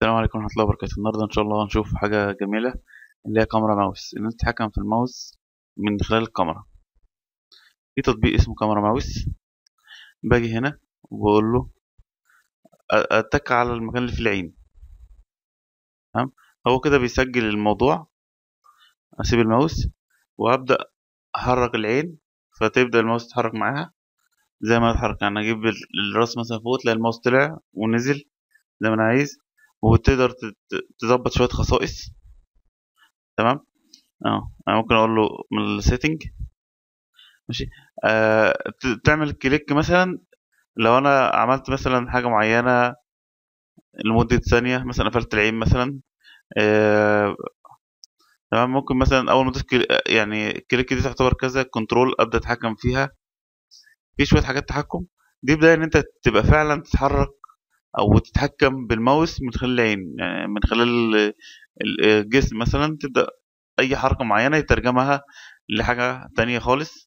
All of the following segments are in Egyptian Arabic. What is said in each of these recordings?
السلام عليكم ورحمة الله وبركاته النهاردة إن شاء الله هنشوف حاجة جميلة اللي هي كاميرا ماوس إن أنت تتحكم في الماوس من خلال الكاميرا في تطبيق اسمه كاميرا ماوس باجي هنا وبقول له أ- أتك على المكان اللي فيه العين تمام هو كده بيسجل الموضوع أسيب الماوس وأبدأ أحرك العين فتبدأ الماوس يتحرك معاها زي ما يتحرك يعني أجيب ال- الراس مثلا فوق تلاقي الماوس طلع ونزل زي ما أنا عايز وتقدر تت- تظبط شوية خصائص تمام اه انا ممكن اقول له من السيتنج ماشي آه ت- تعمل كليك مثلا لو انا عملت مثلا حاجه معينه لمده ثانيه مثلا قفلت العين مثلا آه تمام ممكن مثلا اول ما تدوس كل- يعني الكليك دي تعتبر كذا كنترول ابدا اتحكم فيها في شويه حاجات تحكم دي بدايه ان انت تبقى فعلا تتحرك او تتحكم بالماوس من خلال العين يعني من خلال ال- ال- الجسم مثلا تبدا اي حركه معينه يترجمها لحاجه تانية خالص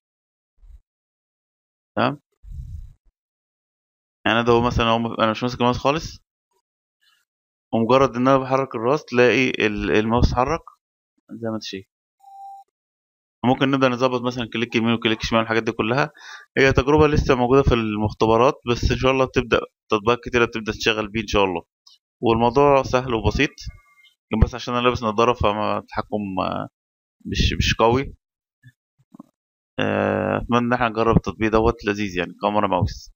تمام يعني انا ده هو مثلا هو انا مش ماسك الماوس خالص ومجرد ان انا بحرك الراس تلاقي ال- الماوس اتحرك زي ما انت شايف ممكن نبدأ نظبط مثلا كليك يمين وكليك شمال الحاجات دي كلها هي تجربة لسه موجودة في المختبرات بس ان شاء الله تبدأ تطبيقات كتيرة تبدأ تشتغل بيه ان شاء الله والموضوع سهل وبسيط بس عشان انا لابس نظارة فما التحكم آه، مش مش قوي آه، اتمنى ان احنا نجرب التطبيق دوت لذيذ يعني كاميرا ماوس